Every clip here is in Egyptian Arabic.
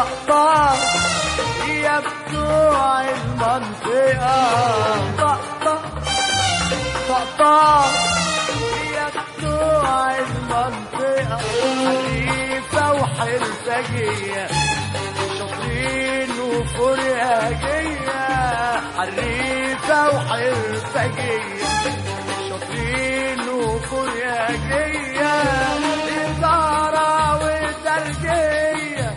طقطق يا بتوع المنطقة طقطق طقطق يا بتوع المنطقة حريفة وحرفجية شاطرين وفرياجية حريفة وحرفجية شاطرين وفرياجية إدارة وترجية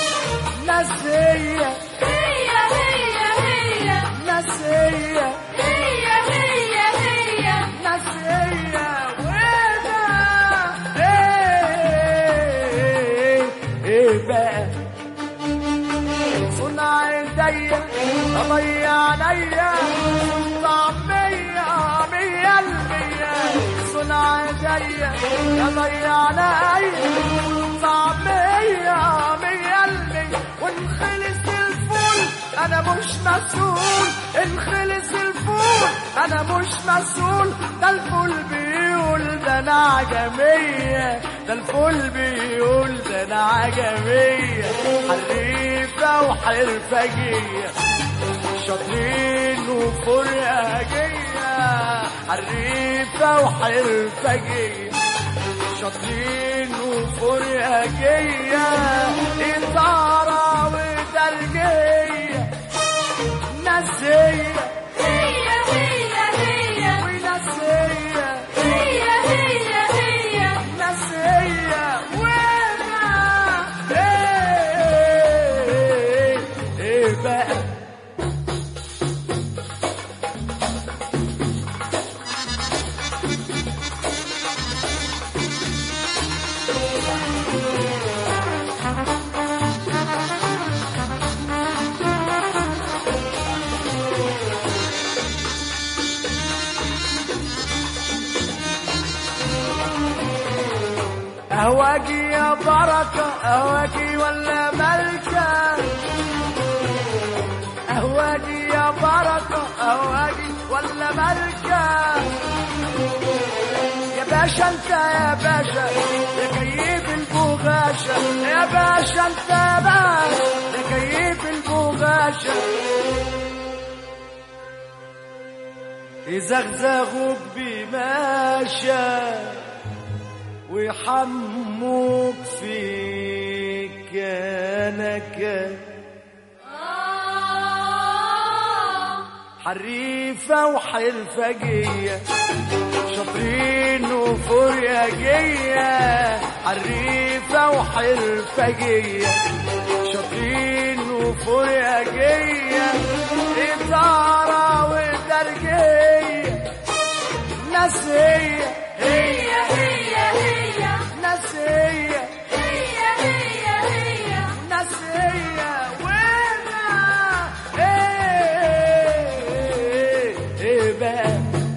نسية هي هي هي نسية هي هي هي نسية وده ايه ايه بقى صنع ايديا اضيع عليا طعمية مية المية صنع ايديا اضيع عليا طعمية مية المية وانخلص الفول انا مش مسؤول انخلص الفول انا مش مسؤول ده الفول بيقول ده انا عجمية ده الفول بيقول ده انا عجمية حريفة وحرفجية شاطرين وفرياجية حريفة وحرفجية شاطرين وفرياجية إثارة وترجية نسية هي هي هي ونسية هي هي هي نسية وأنا إيه إيه بقى أهواجي يا بركة أهواجي ولا ملكة أهواجي يا بركة أهواجي ولا ملكة يا باشا انت يا باشا يا كيف البغاشة يا باشا انت يا باشا يا كيف البغاشة يزغزغوك بماشى ويحموك في كانك آه حريفة وحرفجية شاطرين وفرياجية حريفة وحرفجية شاطرين وفرياجية إثارة وترجية نسية هي هي هي نسية هي هي هي نسية وأنا إيه إيه بقى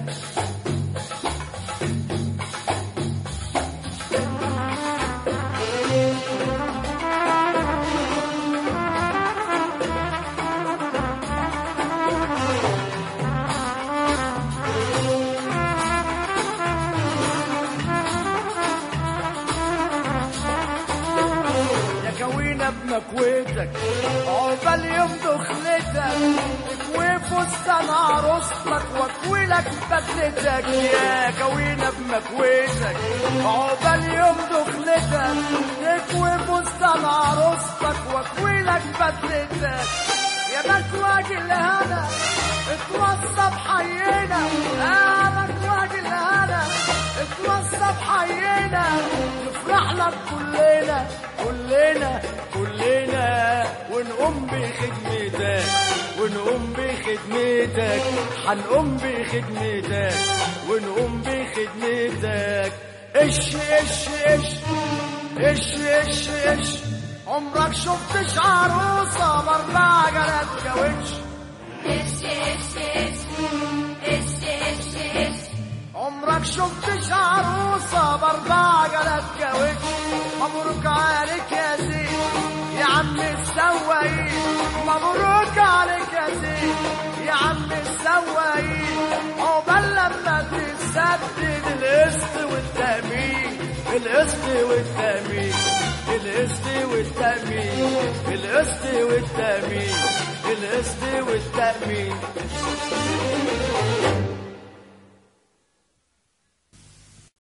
يا كوينة بمكويتك عقبال يوم دخلتك اكوي فستان عروستك واكوي لك بدلتك يا كوينة بمكويتك عقبال يوم دخلتك اكوي فستان عروستك واكوي لك بدلتك يا مكواج الهنا اتوصى بحينا يا مكواج الهنا اتوصى بحينا نفرح لك كلنا كلنا كلنا ونقوم بخدمتك ونقوم بخدمتك هنقوم بخدمتك ونقوم بخدمتك اش اش اش اش اش اش عمرك شفتش عروسة باربع جلات كاوتش ايش ايش ايش ايش ايش ايش عمرك شفتش عروسة باربع جلات كاوتش مبروك عليك يا زين يا عم السواقين مبروك عليك يا زين يا عم السواقين عقبال لما تسدد القسط والتأمين القسط والتأمين القسط والتأمين القسط القسط والتأمين القسط والتأمين